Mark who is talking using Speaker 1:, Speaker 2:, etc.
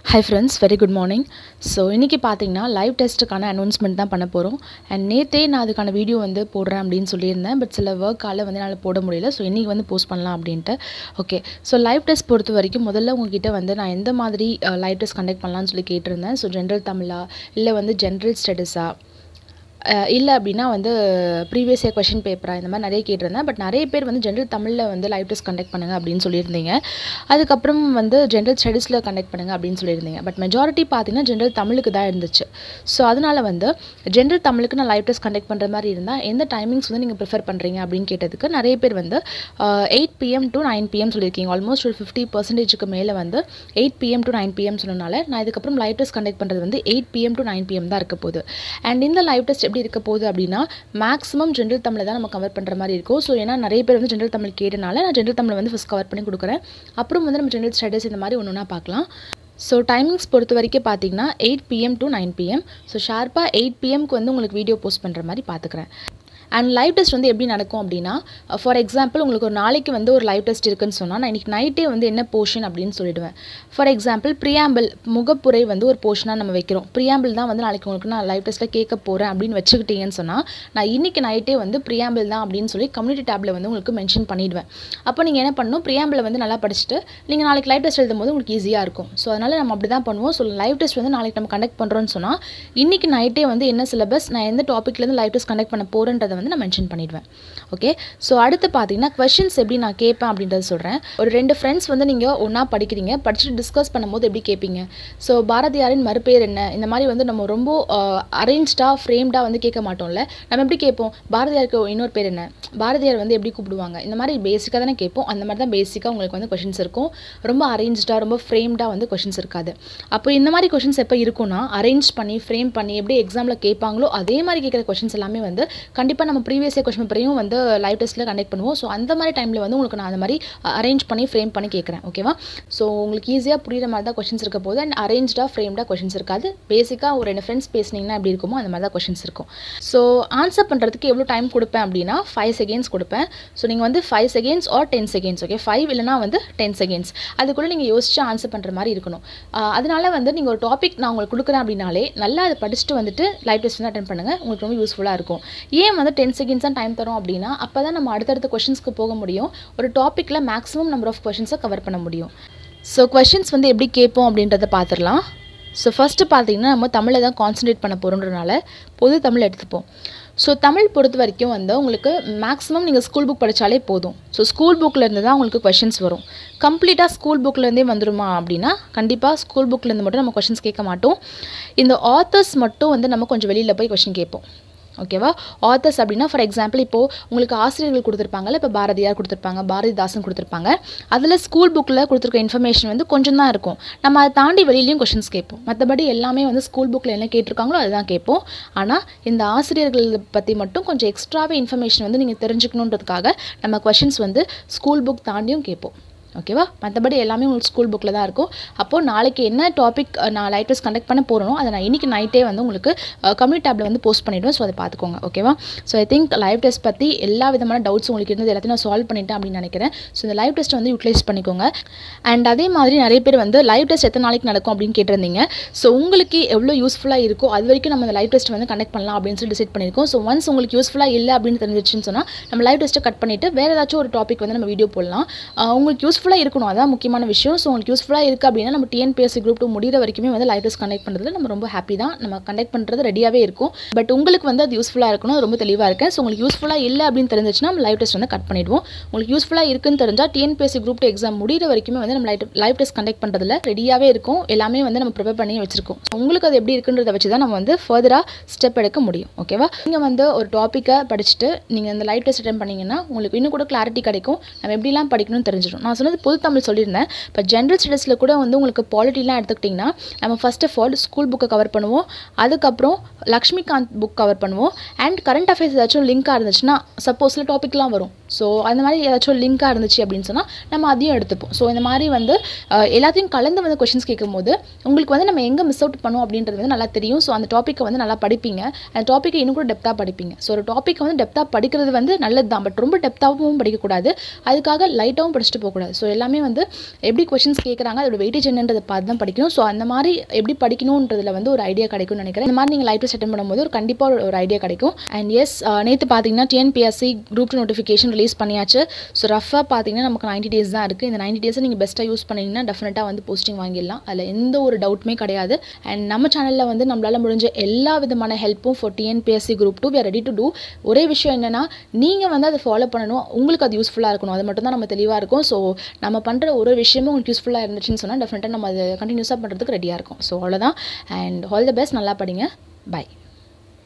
Speaker 1: high friends very good morning so இன்றைக்கி பார்த்தீங்கன்னா live டெஸ்ட்டுக்கான announcement தான் பண்ண போகிறோம் அண்ட் நேற்றே நான் அதுக்கான வீடியோ வந்து போடுறேன் அப்படின்னு சொல்லியிருந்தேன் பட் சில ஒர்க்கால் வந்து என்னால் போட முடியல ஸோ இன்றைக்கி வந்து போஸ்ட் பண்ணலாம் அப்படின்ட்டு ஓகே ஸோ லைவ் டெஸ்ட் பொறுத்த வரைக்கும் முதல்ல உங்ககிட்ட வந்து நான் எந்த மாதிரி லைவ் டெஸ்ட் கண்டக்ட் பண்ணலாம்னு சொல்லி கேட்டிருந்தேன் ஸோ ஜென்ரல் தமிழா இல்லை வந்து ஜென்ரல் ஸ்டடீஸா இல்லை அப்படின்னா வந்து ப்ரீவியஸ் இயர் கொஷின் பேப்பரா இந்த மாதிரி நிறைய கேட்டிருந்தேன் பட் நிறைய பேர் வந்து ஜென்ரல் தமிழில் வந்து லைவ் டெஸ்ட் கண்டக்ட் பண்ணுங்க அப்படின்னு சொல்லியிருந்தீங்க அதுக்கப்புறம் வந்து ஜென்ரல் ஸ்டடீஸில் கண்டக்ட் பண்ணுங்க அப்படின்னு சொல்லியிருந்தீங்க பட் மெஜாரிட்டி பார்த்தீங்கன்னா ஜென்ரல் தமிழுக்கு தான் இருந்துச்சு ஸோ அதனால் வந்து ஜென்ரல் தமிழுக்கு நான் லைவ் டெஸ்ட் கண்டக்ட் பண்ணுற மாதிரி இருந்தால் எந்த டைமிங்ஸ் வந்து நீங்கள் ப்ரிஃபர் பண்ணுறீங்க அப்படின்னு கேட்டதுக்கு நிறைய பேர் வந்து eight PM to nine PM சொல்லியிருக்கீங்க ஆல்மோஸ்ட் ஒரு ஃபிஃப்டி பர்சன்டேஜுக்கு மேலே வந்து eight PM to nine PM சொன்னனால நான் இதுக்கப்புறம் லைவ் டெஸ்ட் கண்டக்ட் பண்ணுறது வந்து eight PM to nine PM தான் இருக்க போகுது அண்ட் இந்த லைவ் டெஸ்ட் எப்படி இருக்க போகுது அப்படின்னா மேக்ஸிமம் ஜென்ரல் தமிழை தான் நம்ம கவர் பண்ணுற மாதிரி இருக்கும் ஸோ ஏன்னா நிறைய பேர் வந்து ஜென்ரல் தமிழ் கேட்டனால நான் ஜென்ரல் தமிழை வந்து ஃபஸ்ட் கவர் பண்ணி கொடுக்குறேன் அப்புறம் வந்து நம்ம ஜென்ரல் ஸ்டடீஸ் இந்த மாதிரி ஒன்று ஒன்றா பார்க்கலாம் ஸோ டைமிங்ஸ் பொறுத்த வரைக்கும் பார்த்தீங்கன்னா eight PM to nine PM so ஷார்ப்பாக எயிட் பிஎம்க்கு வந்து உங்களுக்கு வீடியோ போஸ்ட் பண்ணுற மாதிரி பார்த்துக்கிறேன் அண்ட் லைவ் டெஸ்ட் வந்து எப்படி நடக்கும் அப்படின்னா ஃபார் எக்ஸாம்பிள் உங்களுக்கு ஒரு நாளைக்கு வந்து ஒரு லைவ் டெஸ்ட் இருக்குன்னு சொன்னால் நான் இன்றைக்கி நைட்டே வந்து என்ன போர்ஷன் அப்படின்னு சொல்லிடுவேன் ஃபார் எக்ஸாம்பிள் ப்ரியாம்பிள் முகப்புரை வந்து ஒரு போர்ஷனாக நம்ம வைக்கிறோம் ப்ரியாம்பிள் தான் வந்து நாளைக்கு உங்களுக்கு நான் லைவ் டெஸ்ட்டில் கேட்க போகிறேன் அப்படின்னு வச்சுக்கிட்டீங்கன்னு சொன்னால் நான் இன்றைக்கி நைட்டே வந்து ப்ரியாம்பிள் தான் அப்படின்னு சொல்லி கம்யூனிட்டி டேப்பில் வந்து உங்களுக்கு மென்ஷன் பண்ணிடுவேன் அப்போ நீங்கள் என்ன பண்ணணும் ப்ரியாம்பிளை வந்து நல்லா படிச்சுட்டு நீங்கள் நாளைக்கு லைவ் டெஸ்ட் எழுதும் போது உங்களுக்கு ஈஸியாக இருக்கும் ஸோ அதனால் நம்ம அப்படி தான் பண்ணுவோம் ஸோ லைவ் டெஸ்ட் வந்து நாளைக்கு நம்ம கண்டக்ட் பண்ணுறோன்னு சொன்னால் இன்றைக்கி நைட்டே வந்து என்ன சிலபஸ் நான் எந்த டாப்பிக்லேருந்து லைவ் டெஸ்ட் கண்டக்ட் பண்ண போகிறேன்றதை வந்து நான் மென்ஷன் பண்ணிடுவேன் ஓகே ஸோ அடுத்து பார்த்தீங்கன்னா கொஷின்ஸ் எப்படி நான் கேட்பேன் அப்படின்றத சொல்கிறேன் ஒரு ரெண்டு ஃப்ரெண்ட்ஸ் வந்து நீங்கள் ஒன்றா படிக்கிறீங்க படிச்சுட்டு டிஸ்கஸ் பண்ணும்போது எப்படி கேட்பீங்க ஸோ பாரதியாரின் மறுபேர் என்ன இந்த மாதிரி வந்து நம்ம ரொம்ப அரேஞ்ச்டாக ஃப்ரேம்டாக வந்து கேட்க மாட்டோம்ல நம்ம எப்படி கேட்போம் பாரதியாருக்கு இன்னொரு பேர் என்ன பாரதியார் வந்து எப்படி கூப்பிடுவாங்க இந்த மாதிரி பேசிக்காக தானே கேட்போம் அந்த மாதிரி தான் பேசிக்காக உங்களுக்கு வந்து கொஷின்ஸ் இருக்கும் ரொம்ப அரேஞ்ச்டாக ரொம்ப ஃப்ரேம்டாக வந்து கொஷின்ஸ் இருக்காது அப்போ இந்த மாதிரி கொஷின்ஸ் எப்போ இருக்கும்னா அரேஞ்ச் பண்ணி ஃப்ரேம் பண்ணி எப்படி எக்ஸாமில் கேட்பாங்களோ அதே மாதிரி கேட்குற கொஷின்ஸ் எல்லாமே வந்து கண்டிப்பாக நம்ம ப்ரீவியஸ் இயர் கொஷின் பேப்பரையும் வந்து லைவ் டெஸ்ட்டில் கண்டக்ட் பண்ணுவோம் ஸோ அந்த மாதிரி டைமில் வந்து உங்களுக்கு நான் அந்த மாதிரி அரேஞ்ச் பண்ணி ஃப்ரேம் பண்ணி கேட்குறேன் ஓகேவா ஸோ உங்களுக்கு ஈஸியாக புரியுற மாதிரி தான் கொஷின்ஸ் இருக்க போது அண்ட் அரேஞ்ச்டாக ஃப்ரேம்டாக கொஷின்ஸ் இருக்காது பேசிக்காக ஒரு ரெண்டு ஃப்ரெண்ட்ஸ் பேசுனீங்கன்னா எப்படி இருக்குமோ அந்த மாதிரி தான் கொஷின்ஸ் இருக்கும் ஸோ ஆன்சர் பண்ணுறதுக்கு எவ்வளோ டைம் கொடுப்பேன் அப்படின்னா ஃபைவ் செகண்ட்ஸ் கொடுப்பேன் ஸோ நீங்கள் வந்து five seconds or ten seconds okay five இல்லைனா வந்து டென் செகண்ட்ஸ் அதுக்குள்ளே நீங்கள் யோசிச்சு ஆன்சர் பண்ணுற மாதிரி இருக்கணும் அதனால வந்து நீங்கள் ஒரு டாபிக் நான் உங்களுக்கு கொடுக்குறேன் அப்படின்னாலே நல்லா அதை படிச்சுட்டு வந்துட்டு லைவ் டெஸ்ட் வந்து அட்டன் பண்ணுங்கள் உங்களுக்கு ரொம்ப யூஸ்ஃபுல்லாக இருக்கும் ஏன் வந்து டென் செகண்ட்ஸ் தான் டைம் தரோம் அப்படின்னா அப்போ தான் நம்ம அடுத்தடுத்த கொஷின்ஸ்க்கு போக முடியும் ஒரு டாப்பிக்கில் மேக்ஸிமம் நம்பர் ஆஃப் கொஷின்ஸை கவர் பண்ண முடியும் ஸோ கொஷின்ஸ் வந்து எப்படி கேட்போம் அப்படின்றத பார்த்துடலாம் ஸோ ஃபஸ்ட்டு பார்த்தீங்கன்னா நம்ம தமிழை தான் கான்சன்ட்ரேட் பண்ண போகிறோன்றனால பொது தமிழ் எடுத்துப்போம் ஸோ தமிழ் பொறுத்த வரைக்கும் வந்து உங்களுக்கு மேக்ஸிமம் நீங்கள் ஸ்கூல் புக் படித்தாலே போதும் ஸோ ஸ்கூல் புக்கிலேருந்து தான் உங்களுக்கு கொஷின்ஸ் வரும் கம்ப்ளீட்டாக ஸ்கூல் புக்லேருந்தே வந்துருமா அப்படின்னா கண்டிப்பாக ஸ்கூல் புக்லேருந்து மட்டும் நம்ம கொஷின்ஸ் கேட்க மாட்டோம் இந்த ஆத்தர்ஸ் மட்டும் வந்து நம்ம கொஞ்சம் வெளியில் போய் கொஷின் கேட்போம் ஓகேவா ஆத்தர்ஸ் அப்படின்னா ஃபார் எக்ஸாம்பிள் இப்போது உங்களுக்கு ஆசிரியர்கள் கொடுத்துருப்பாங்கல்ல இப்போ பாரதியார் கொடுத்துருப்பாங்க பாரதிதாசன் கொடுத்துருப்பாங்க அதில் ஸ்கூல் புக்கில் கொடுத்துருக்க இன்ஃபர்மேஷன் வந்து கொஞ்சம் தான் இருக்கும் நம்ம அதை தாண்டி வெளியிலையும் கொஷின்ஸ் கேட்போம் மற்றபடி எல்லாமே வந்து ஸ்கூல் புக்கில் என்ன கேட்டிருக்காங்களோ அதுதான் கேட்போம் ஆனால் இந்த ஆசிரியர்கள் பற்றி மட்டும் கொஞ்சம் எக்ஸ்ட்ராவே இன்ஃபர்மேஷன் வந்து நீங்கள் தெரிஞ்சுக்கணுன்றதுக்காக நம்ம கொஷின்ஸ் வந்து ஸ்கூல் புக் தாண்டியும் கேட்போம் ஓகேவா மற்றபடி எல்லாமே உங்களுக்கு ஸ்கூல் புக்கில் தான் இருக்கும் அப்போது நாளைக்கு என்ன டாபிக் நான் லைட் டெஸ்ட் கண்டக்ட் பண்ண போகிறனோ அதை நான் இன்றைக்கி நைட்டே வந்து உங்களுக்கு கம்யூனிட்டி டேப்பில் வந்து போஸ்ட் பண்ணிவிடுவேன் ஸோ அதை பார்த்துக்கோங்க ஓகேவா so I think live test பற்றி எல்லா விதமான டவுட்ஸ் உங்களுக்கு இருந்தது எல்லாத்தையும் நான் சால்வ் பண்ணிட்டேன் அப்படின்னு நினைக்கிறேன் ஸோ இந்த லைவ் டெஸ்ட் வந்து யூட்டிலைஸ் பண்ணிக்கோங்க அண்ட் அதே மாதிரி நிறைய பேர் வந்து லைவ் டெஸ்ட் எத்தனை நாளைக்கு நடக்கும் அப்படின்னு கேட்டிருந்தீங்க ஸோ உங்களுக்கு எவ்வளோ யூஸ்ஃபுல்லாக இருக்கோ அது வரைக்கும் நம்ம இந்த லைவ் டெஸ்ட் வந்து கண்டக்ட் பண்ணலாம் அப்படின்னு சொல்லி டிசைட் பண்ணியிருக்கோம் ஸோ ஒன்ஸ் உங்களுக்கு யூஸ்ஃபுல்லாக இல்லை அப்படின்னு தெரிஞ்சிச்சுன்னு சொன்னால் நம்ம லைவ் டெஸ்ட்டை கட் பண்ணிவிட்டு வேறு ஏதாச்சும் ஒரு டாபிக் வந்து நம்ம வீடியோ போடலாம் உங்களுக்கு யூஸ்ஃபுல்லாக இருக்கணும் அதான் முக்கியமான விஷயம் ஸோ உங்களுக்கு யூஸ்ஃபுல்லாக இருக்குது அப்படின்னா நம்ம டிஎன்பிஎஸ்சி குரூப் டூ முடிகிற வரைக்குமே வந்து லைவ் டெஸ்ட் கண்டக்ட் பண்ணுறதுல நம்ம ரொம்ப ஹாப்பி தான் நம்ம கண்டக்ட் பண்ணுறது ரெடியாகவே இருக்கும் பட் உங்களுக்கு வந்து அது யூஸ்ஃபுல்லாக இருக்கணும் ரொம்ப தெளிவாக இருக்கேன் ஸோ உங்களுக்கு யூஸ்ஃபுல்லாக இல்லை அப்படின்னு தெரிஞ்சிச்சுன்னா நம்ம லைவ் டெஸ்ட் வந்து கட் பண்ணிடுவோம் உங்களுக்கு யூஸ்ஃபுல்லாக இருக்குன்னு தெரிஞ்சால் டிஎன்பிஎஸ்சி குரூப் டூ எக்ஸாம் முடிகிற வரைக்குமே வந்து நம்ம லைவ் லைவ் டெஸ்ட் கண்டக்ட் பண்ணுறதுல ரெடியாகவே இருக்கும் எல்லாமே வந்து நம்ம ப்ரிப்பேர் பண்ணி வச்சிருக்கோம் உங்களுக்கு அது எப்படி இருக்குன்றதை வச்சு தான் நம்ம வந்து ஃபர்தராக ஸ்டெப் எடுக்க முடியும் ஓகேவா நீங்கள் வந்து ஒரு டாப்பிக்கை படிச்சுட்டு நீங்கள் இந்த லைவ் டெஸ்ட் அட்டன் பண்ணிங்கன்னா உங்களுக்கு இன்னும் கூட கிளாரிட்டி கிடைக்கும் நம்ம எப்படிலாம் படிக்கணும்னு தெரிஞ்சிடும் நான் சொன்னது பொது தமிழ் சொல்லியிருந்தேன் இப்போ ஜென்ரல் ஸ்டடீஸில் கூட வந்து உங்களுக்கு பாலிட்டிலாம் எடுத்துக்கிட்டிங்கன்னா நம்ம ஃபஸ்ட் ஆஃப் ஆல் ஸ்கூல் புக்கை கவர் பண்ணுவோம் அதுக்கப்புறம் லக்ஷ்மிகாந்த் புக் கவர் பண்ணுவோம் அண்ட் கரண்ட் அஃபேர்ஸ் ஏதாச்சும் லிங்காக இருந்துச்சுன்னா சப்போஸில் டாபிக்லாம் வரும் ஸோ அந்த மாதிரி ஏதாச்சும் லிங்காக இருந்துச்சு அப்படின்னு சொன்னால் நம்ம அதையும் எடுத்துப்போம் ஸோ இந்த மாதிரி வந்து எல்லாத்தையும் கலந்து வந்து கொஷின்ஸ் கேட்கும்போது உங்களுக்கு வந்து நம்ம எங்கே மிஸ் அவுட் பண்ணோம் அப்படின்றது வந்து நல்லா தெரியும் ஸோ அந்த டாப்பிக்கை வந்து நல்லா படிப்பீங்க அந்த டாப்பிக்கை இன்னும் கூட டெப்த்தாக படிப்பீங்க ஸோ ஒரு டாப்பிக்கை வந்து டெப்த்தாக படிக்கிறது வந்து நல்லது தான் பட் ரொம்ப டெப்த்தாகவும் படிக்கக்கூடாது அதுக்காக லைட்டாகவும் படிச்சுட்டு போகக்கூடாது ஸோ எல்லாமே வந்து எப்படி கொஷின்ஸ் கேட்குறாங்க அதோட வெயிட்டேஜ் என்னன்றதை பார்த்து தான் படிக்கணும் ஸோ அந்த மாதிரி எப்படி படிக்கணுன்றதுல வந்து ஒரு ஐடியா கிடைக்கும்னு நினைக்கிறேன் இந்த மாதிரி நீங்கள் லைஃப் டெஸ்ட் அட்டன் பண்ணும்போது ஒரு கண்டிப்பாக ஒரு ஐடியா கிடைக்கும் அண்ட் எஸ் நேற்று பார்த்தீங்கன்னா TNPSC group two notification release பண்ணியாச்சு ஸோ ரஃபாக பார்த்தீங்கன்னா நமக்கு நைன்ட்டி டேஸ் தான் இருக்குது இந்த நைன்ட்டி டேஸை நீங்கள் பெஸ்ட்டாக யூஸ் பண்ணிங்கன்னா டெஃபினட்டாக வந்து போஸ்டிங் வாங்கிடலாம் அதில் எந்த ஒரு டவுட்டுமே கிடையாது அண்ட் நம்ம சேனலில் வந்து நம்மளால் முடிஞ்ச எல்லா விதமான ஹெல்ப்பும் for TNPSC group two we ready to do ஒரே விஷயம் என்னென்னா நீங்கள் வந்து அதை ஃபாலோ பண்ணணும் உங்களுக்கு அது யூஸ்ஃபுல்லாக இருக்கணும் அது மட்டும் தான் நம்ம தெளிவாக இருக்கும் ஸோ நம்ம பண்ணுற ஒரு விஷயமும் உங்களுக்கு யூஸ்ஃபுல்லாக இருந்துச்சுன்னு சொன்னால் டெஃபினட்டாக நம்ம அதை கண்டினியூஸாக பண்ணுறதுக்கு ரெடியாக இருக்கும் ஸோ அவ்வளோதான் அண்ட் ஆல் த பெஸ்ட் நல்லா படிங்க பை